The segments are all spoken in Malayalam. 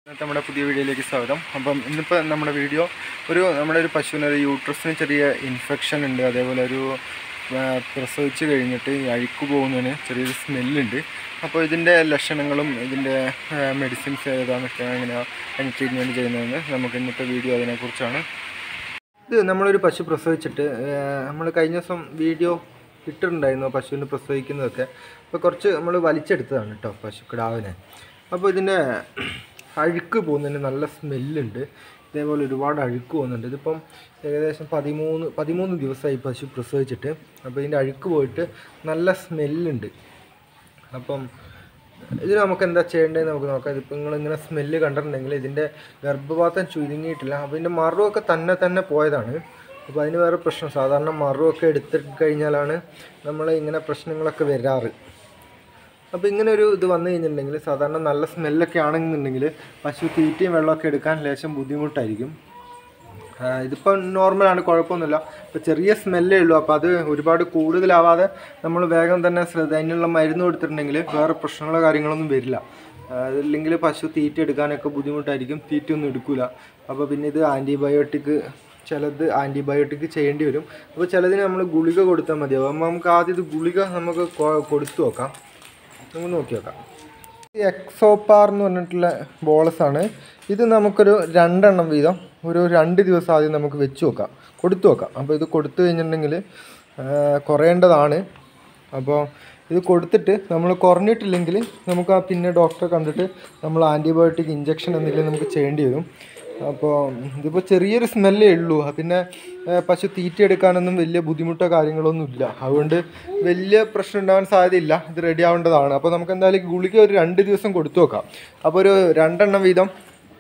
ഇന്നത്തെ നമ്മുടെ പുതിയ വീഡിയോയിലേക്ക് സ്വാഗതം അപ്പം ഇന്നിപ്പോൾ നമ്മുടെ വീഡിയോ ഒരു നമ്മുടെ ഒരു പശുവിന് ഒരു യൂട്രസിന് ചെറിയ ഇൻഫെക്ഷൻ ഉണ്ട് അതേപോലെ ഒരു ആ, പ്രസവിച്ച് കഴിഞ്ഞിട്ട് ഈ അഴുക്ക് പോകുന്നതിന് ചെറിയൊരു സ്മെല്ലുണ്ട് അപ്പോൾ ഇതിൻ്റെ ലക്ഷണങ്ങളും ഇതിൻ്റെ മെഡിസിൻസ് ഏതാണെന്നൊക്കെ എങ്ങനെയാണ് അതിന് ട്രീറ്റ്മെൻറ്റ് ചെയ്യുന്നതെന്ന് നമുക്ക് ഇന്നത്തെ വീഡിയോ അതിനെക്കുറിച്ചാണ് ഇത് നമ്മളൊരു പശു പ്രസവിച്ചിട്ട് നമ്മൾ കഴിഞ്ഞ ദിവസം വീഡിയോ ഇട്ടിട്ടുണ്ടായിരുന്നു പശുവിന് പ്രസവിക്കുന്നതൊക്കെ അപ്പോൾ കുറച്ച് നമ്മൾ വലിച്ചെടുത്തതാണ് കേട്ടോ പശു കിടാവിനെ അപ്പോൾ ഇതിൻ്റെ അഴുക്ക് പോകുന്നതിന് നല്ല സ്മെല്ലുണ്ട് ഇതേപോലെ ഒരുപാട് അഴുക്ക് പോകുന്നുണ്ട് ഇതിപ്പം ഏകദേശം പതിമൂന്ന് പതിമൂന്ന് ദിവസമായി പശു പ്രസവിച്ചിട്ട് അപ്പോൾ ഇതിൻ്റെ അഴുക്ക് പോയിട്ട് നല്ല സ്മെല്ലുണ്ട് അപ്പം ഇത് നമുക്ക് എന്താ ചെയ്യേണ്ടതെന്ന് നമുക്ക് നോക്കാം ഇതിപ്പോൾ നിങ്ങൾ ഇങ്ങനെ സ്മെല്ല് കണ്ടിട്ടുണ്ടെങ്കിൽ ഇതിൻ്റെ ഗർഭപാത്രം ചുരുങ്ങിയിട്ടില്ല അപ്പോൾ ഇതിൻ്റെ മറുവൊക്കെ തന്നെ തന്നെ പോയതാണ് അപ്പോൾ അതിന് വേറെ പ്രശ്നം സാധാരണ മറുവൊക്കെ എടുത്തിട്ട് കഴിഞ്ഞാലാണ് നമ്മൾ ഇങ്ങനെ പ്രശ്നങ്ങളൊക്കെ വരാറ് അപ്പോൾ ഇങ്ങനെ ഒരു ഇത് വന്നു കഴിഞ്ഞിട്ടുണ്ടെങ്കിൽ സാധാരണ നല്ല സ്മെല്ലൊക്കെ ആണെന്നുണ്ടെങ്കിൽ പശു തീറ്റയും വെള്ളമൊക്കെ എടുക്കാൻ ലേശം ബുദ്ധിമുട്ടായിരിക്കും ആ, ഇതിപ്പോൾ നോർമലാണ് കുഴപ്പമൊന്നുമില്ല ഇപ്പോൾ ചെറിയ സ്മെല്ലേ ഉള്ളൂ അപ്പോൾ അത് ഒരുപാട് കൂടുതലാവാതെ നമ്മൾ വേഗം തന്നെ ശ്രദ്ധ അതിനുള്ള മരുന്ന് കൊടുത്തിട്ടുണ്ടെങ്കിൽ വേറെ പ്രശ്നങ്ങളോ കാര്യങ്ങളൊന്നും വരില്ല അല്ലെങ്കിൽ പശു തീറ്റ എടുക്കാനൊക്കെ ബുദ്ധിമുട്ടായിരിക്കും തീറ്റ ഒന്നും എടുക്കില്ല അപ്പോൾ പിന്നെ ഇത് ആൻറ്റിബയോട്ടിക് ചിലത് ആൻറ്റിബയോട്ടിക് ചെയ്യേണ്ടി വരും അപ്പോൾ ചിലതിന് നമ്മൾ ഗുളിക കൊടുത്താൽ മതിയാവും അപ്പോൾ നമുക്ക് ആദ്യം ഇത് ഗുളിക നമുക്ക് കൊ- കൊടുത്തു നോക്കാം നമുക്ക് നോക്കി നോക്കാം ഈ എക്സോപ്പാർ എന്ന് പറഞ്ഞിട്ടുള്ള ബോളസ് ആണ് ഇത് നമുക്കൊരു രണ്ടെണ്ണം വീതം ഒരു രണ്ട് ദിവസം ആദ്യം നമുക്ക് വെച്ച് നോക്കാം കൊടുത്തു നോക്കാം അപ്പോൾ ഇത് കൊടുത്തു കഴിഞ്ഞിട്ടുണ്ടെങ്കിൽ കുറയേണ്ടതാണ് അപ്പോൾ ഇത് കൊടുത്തിട്ട് നമ്മൾ കുറഞ്ഞിട്ടില്ലെങ്കിൽ നമുക്ക് ആ പിന്നെ ഡോക്ടറെ കണ്ടിട്ട് നമ്മൾ ആൻറ്റിബയോട്ടിക് ഇഞ്ചക്ഷൻ എന്തെങ്കിലും നമുക്ക് ചെയ്യേണ്ടി വരും അപ്പോൾ ഇതിപ്പോൾ ചെറിയൊരു സ്മെല്ലേ ഉള്ളൂ ആ പിന്നെ ആ, പശു തീറ്റ എടുക്കാനൊന്നും വലിയ ബുദ്ധിമുട്ടോ കാര്യങ്ങളൊന്നും ഇല്ല അതുകൊണ്ട് വലിയ പ്രശ്നം ഉണ്ടാകാൻ സാധ്യതയില്ല ഇത് റെഡി ആവേണ്ടതാണ് അപ്പോൾ നമുക്ക് എന്തായാലും ഗുളിക ഒരു രണ്ട് ദിവസം കൊടുത്തു നോക്കാം അപ്പോൾ ഒരു രണ്ടെണ്ണം വീതം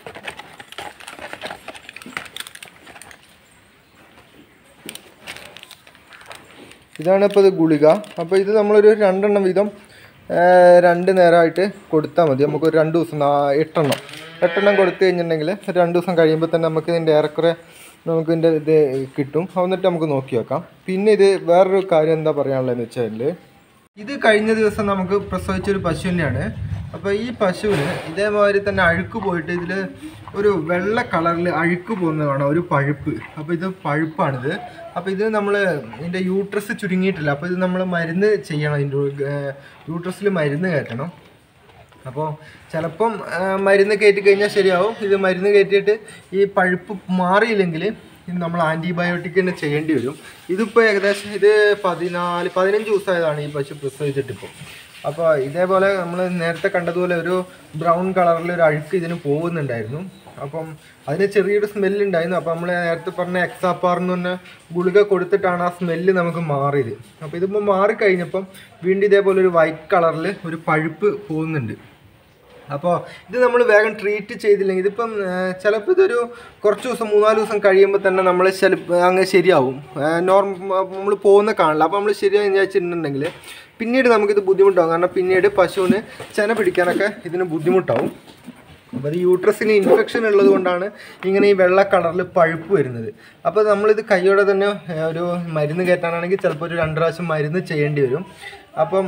ഇതാണ് ഇപ്പോൾ ഇത് ഗുളിക അപ്പോൾ ഇത് നമ്മളൊരു രണ്ടെണ്ണം വീതം ആ, രണ്ട് നേരമായിട്ട് കൊടുത്താൽ മതി നമുക്ക് ഒരു രണ്ട് ദിവസം നാ- എട്ടെണ്ണം എട്ടെണ്ണം കൊടുത്തു കഴിഞ്ഞിട്ടുണ്ടെങ്കിൽ രണ്ട് ദിവസം കഴിയുമ്പോൾ തന്നെ നമുക്ക് ഇതിൻ്റെ ഏറെക്കുറെ നമുക്ക് ഇതിൻ്റെ ഇത് കിട്ടും എന്നിട്ട് നമുക്ക് നോക്കി വെക്കാം പിന്നെ ഇത് വേറൊരു കാര്യം എന്താ പറയാനുള്ളതെന്ന് വെച്ചാൽ ഇത് കഴിഞ്ഞ ദിവസം നമുക്ക് പ്രസവിച്ചൊരു പശു തന്നെയാണ് അപ്പോൾ ഈ പശുവിന് ഇതേമാതിരി തന്നെ അഴുക്ക് പോയിട്ട് ഇതിൽ ഒരു വെള്ള കളറിൽ അഴുക്ക് പോകുന്നത് കാണാം ഒരു പഴുപ്പ് അപ്പോൾ ഇത് പഴുപ്പാണിത് അപ്പോൾ ഇത് നമ്മൾ ഇതിൻ്റെ യൂട്രസ് ചുരുങ്ങിയിട്ടില്ല അപ്പോൾ ഇത് നമ്മൾ മരുന്ന് ചെയ്യണം ഇതിൻ്റെ യൂട്രസിൽ മരുന്ന് കയറ്റണം അപ്പോൾ ചിലപ്പം ആ, മരുന്ന് കയറ്റി കഴിഞ്ഞാൽ ശരിയാവും ഇത് മരുന്ന് കയറ്റിയിട്ട് ഈ പഴുപ്പ് മാറിയില്ലെങ്കിൽ ഇത് നമ്മൾ ആൻറ്റിബയോട്ടിക് തന്നെ ചെയ്യേണ്ടി വരും ഇതിപ്പോൾ ഏകദേശം ഇത് പതിനാല് പതിനഞ്ച് ദിവസമായതാണ് ഈ പശു പ്രസവിച്ചിട്ടിപ്പോൾ അപ്പോൾ ഇതേപോലെ നമ്മൾ നേരത്തെ കണ്ടതുപോലെ ഒരു ബ്രൗൺ കളറിൽ ഒരു അഴുക്ക് ഇതിന് പോകുന്നുണ്ടായിരുന്നു അപ്പം അതിന് ചെറിയൊരു സ്മെല്ല് ഉണ്ടായിരുന്നു അപ്പോൾ നമ്മൾ നേരത്തെ പറഞ്ഞ എക്സാപ്പാർ എന്ന് പറഞ്ഞ ഗുളിക കൊടുത്തിട്ടാണ് ആ സ്മെല്ല് നമുക്ക് മാറിയത് അപ്പോൾ ഇതിപ്പോൾ മാറിക്കഴിഞ്ഞപ്പം വീണ്ടും ഇതേപോലെ ഒരു വൈറ്റ് കളറിൽ ഒരു പഴുപ്പ് പോകുന്നുണ്ട് അപ്പോൾ ഇത് നമ്മൾ വേഗം ട്രീറ്റ് ചെയ്തില്ലെങ്കിൽ ഇതിപ്പം ചിലപ്പോൾ ഇതൊരു കുറച്ച് ദിവസം മൂന്നാല് ദിവസം കഴിയുമ്പോൾ തന്നെ നമ്മൾ ചിലപ്പോൾ അങ്ങ് ശരിയാവും നോർമ നമ്മൾ പോകുന്ന കാണില്ല അപ്പോൾ നമ്മൾ ശരിയായി വിചാരിച്ചിട്ടുണ്ടെങ്കിൽ പിന്നീട് നമുക്കിത് ബുദ്ധിമുട്ടാവും കാരണം പിന്നീട് പശുവിന് ചെന പിടിക്കാനൊക്കെ ഇതിന് ബുദ്ധിമുട്ടാവും അപ്പോൾ അത് യൂട്രസിന് ഇൻഫെക്ഷൻ ഉള്ളത് കൊണ്ടാണ് ഇങ്ങനെ ഈ വെള്ള കളറിൽ പഴുപ്പ് വരുന്നത് അപ്പോൾ നമ്മളിത് കൈയോടെ തന്നെ ഏ, ഒരു മരുന്ന് കയറ്റാനാണെങ്കിൽ ചിലപ്പോൾ ഒരു രണ്ട് പ്രാവശ്യം മരുന്ന് ചെയ്യേണ്ടി വരും അപ്പം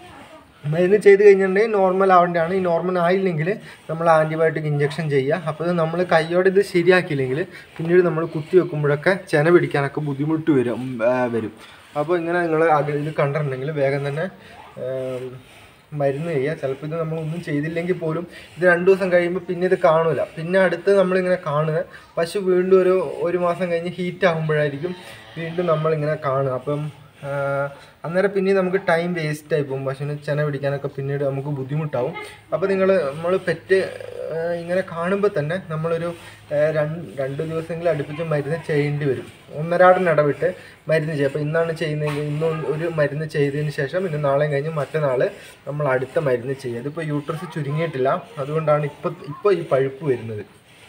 മരുന്ന് ചെയ്ത് കഴിഞ്ഞിട്ടുണ്ടെങ്കിൽ നോർമൽ ആവേണ്ടതാണ് ഈ നോർമൽ ആയില്ലെങ്കിൽ നമ്മൾ ആൻറ്റിബയോട്ടിക് ഇഞ്ചക്ഷൻ ചെയ്യുക അപ്പോൾ ഇത് നമ്മൾ കൈയോടെ ഇത് ശരിയാക്കിയില്ലെങ്കിൽ പിന്നീട് നമ്മൾ കുത്തി വെക്കുമ്പോഴൊക്കെ ചെന പിടിക്കാനൊക്കെ ബുദ്ധിമുട്ട് വരും ഉം, ആ, വരും അപ്പോൾ ഇങ്ങനെ നിങ്ങൾ ഇത് കണ്ടിട്ടുണ്ടെങ്കിൽ വേഗം തന്നെ ഏം, മരുന്ന് ചെയ്യുക ചിലപ്പോൾ ഇത് നമ്മളൊന്നും ചെയ്തില്ലെങ്കിൽ പോലും ഇത് രണ്ട് ദിവസം കഴിയുമ്പോൾ പിന്നെ ഇത് കാണൂല പിന്നെ അടുത്ത് നമ്മളിങ്ങനെ കാണുക പശു വീണ്ടും ഒരു ഒരു മാസം കഴിഞ്ഞ് ഹീറ്റ് ആകുമ്പോഴായിരിക്കും വീണ്ടും നമ്മളിങ്ങനെ കാണുക അപ്പം ആ, അന്നേരം പിന്നെ നമുക്ക് ടൈം വേസ്റ്റ് ആയി പോകും പശുവിന് ചെന പിടിക്കാനൊക്കെ പിന്നീട് നമുക്ക് ബുദ്ധിമുട്ടാവും അപ്പോൾ നിങ്ങൾ നമ്മൾ പെറ്റ് ആ, ഇങ്ങനെ കാണുമ്പോൾ തന്നെ നമ്മളൊരു ആ, രണ്ട് രണ്ട് ദിവസമെങ്കിലും അടുപ്പിച്ച് മരുന്ന് ചെയ്യേണ്ടി വരും ഒന്നരാടൻ ഇടവിട്ട് മരുന്ന് ചെയ്യും അപ്പോൾ ഇന്നാണ് ചെയ്യുന്നതെങ്കിൽ ഇന്ന് ഒരു മരുന്ന് ചെയ്തതിന് ശേഷം പിന്നെ നാളെയും കഴിഞ്ഞ് മറ്റന്നാൾ നമ്മൾ അടുത്ത മരുന്ന് ചെയ്യുക ഇതിപ്പോൾ യൂട്രസ് ചുരുങ്ങിയിട്ടില്ല അതുകൊണ്ടാണ് ഇപ്പോൾ ഇപ്പോൾ ഈ പഴുപ്പ് വരുന്നത്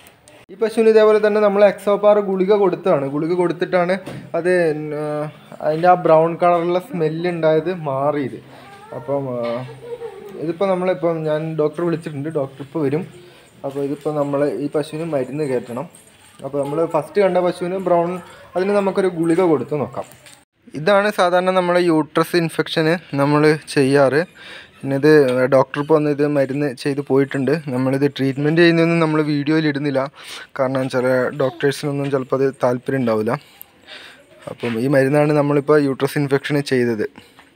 ഈ പശുവിന് ഇതേപോലെ തന്നെ നമ്മൾ എക്സോപാർ ഗുളിക കൊടുത്തതാണ് ഗുളിക കൊടുത്തിട്ടാണ് അത് ആ, അതിൻ്റെ ആ ബ്രൗൺ കളറുള്ള സ്മെല്ല് ഉണ്ടായത് മാറിയത് അപ്പം ആ, ഇതിപ്പോൾ നമ്മളിപ്പം ഞാൻ ഡോക്ടറെ വിളിച്ചിട്ടുണ്ട് ഡോക്ടർ ഇപ്പോൾ വരും അപ്പോൾ ഇതിപ്പോൾ നമ്മൾ ഈ പശുവിന് മരുന്ന് കയറ്റണം അപ്പോൾ നമ്മൾ ഫസ്റ്റ് കണ്ട പശുവിന് ബ്രൗൺ അതിന് നമുക്കൊരു ഗുളിക കൊടുത്ത് നോക്കാം ഇതാണ് സാധാരണ നമ്മുടെ യൂട്രസ് ഇൻഫെക്ഷന് നമ്മൾ ചെയ്യാറ് പിന്നെ ഇത് ഡോക്ടർ ഇപ്പോൾ വന്ന് ഇത് മരുന്ന് ചെയ്ത് പോയിട്ടുണ്ട് നമ്മളിത് ട്രീറ്റ്മെൻറ്റ് ചെയ്യുന്നതൊന്നും നമ്മൾ വീഡിയോയിൽ ഇടുന്നില്ല കാരണം ചില ഡോക്ടേഴ്സിനൊന്നും ചിലപ്പോൾ അത് താല്പര്യം ഉണ്ടാവില്ല അപ്പം ഈ മരുന്നാണ് നമ്മളിപ്പോൾ യൂട്രസ് ഇൻഫെക്ഷന് ചെയ്തത്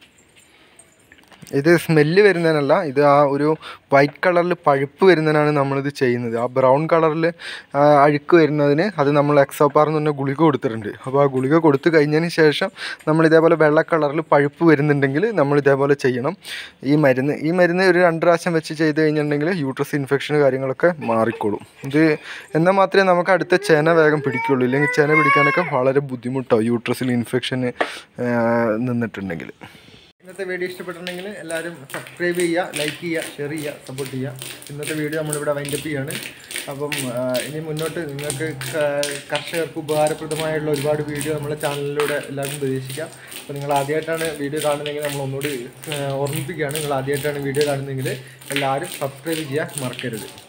ഇത് സ്മെല്ല് വരുന്നതിനല്ല ഇത് ആ ഒരു വൈറ്റ് കളറിൽ പഴുപ്പ് വരുന്നതിനാണ് നമ്മളിത് ചെയ്യുന്നത് ആ ബ്രൗൺ കളറിൽ അഴുക്ക് വരുന്നതിന് അത് നമ്മൾ എക്സോപ്പാർ എന്ന് പറഞ്ഞ ഗുളിക കൊടുത്തിട്ടുണ്ട് അപ്പോൾ ആ ഗുളിക കൊടുത്തു കഴിഞ്ഞതിന് ശേഷം നമ്മൾ ഇതേപോലെ വെള്ള കളറിൽ പഴുപ്പ് വരുന്നുണ്ടെങ്കിൽ നമ്മൾ ഇതേപോലെ ചെയ്യണം ഈ മരുന്ന് ഈ മരുന്ന് ഒരു രണ്ട് പ്രാവശ്യം വെച്ച് ചെയ്ത് കഴിഞ്ഞിട്ടുണ്ടെങ്കിൽ യൂട്രസ് ഇൻഫെക്ഷൻ കാര്യങ്ങളൊക്കെ മാറിക്കോളും ഇത് എന്നാൽ മാത്രമേ നമുക്ക് അടുത്ത ചെന വേഗം പിടിക്കുള്ളൂ ഇല്ലെങ്കിൽ ചെന പിടിക്കാനൊക്കെ വളരെ ബുദ്ധിമുട്ടാവും യൂട്രസിൽ ഇൻഫെക്ഷൻ നിന്നിട്ടുണ്ടെങ്കിൽ ഇന്നത്തെ വീഡിയോ ഇഷ്ടപ്പെട്ടിട്ടുണ്ടെങ്കിൽ എല്ലാവരും സബ്സ്ക്രൈബ് ചെയ്യുക ലൈക്ക് ചെയ്യുക ഷെയർ ചെയ്യുക സപ്പോർട്ട് ചെയ്യുക ഇന്നത്തെ വീഡിയോ നമ്മളിവിടെ വൈൻഡപ്പ് ചെയ്യാണ് അപ്പം ആ, ഇനി മുന്നോട്ട് നിങ്ങൾക്ക് ക- കർഷകർക്ക് ഉപകാരപ്രദമായുള്ള ഒരുപാട് വീഡിയോ നമ്മുടെ ചാനലിലൂടെ എല്ലാവർക്കും പ്രതീക്ഷിക്കാം അപ്പോൾ നിങ്ങൾ ആദ്യമായിട്ടാണ് വീഡിയോ കാണുന്നതെങ്കിൽ നമ്മൾ ഒന്നുകൂടി ആ, ഓർമ്മിപ്പിക്കുകയാണ് നിങ്ങൾ ആദ്യമായിട്ടാണ് വീഡിയോ കാണുന്നതെങ്കിൽ എല്ലാവരും സബ്സ്ക്രൈബ് ചെയ്യാൻ മറക്കരുത്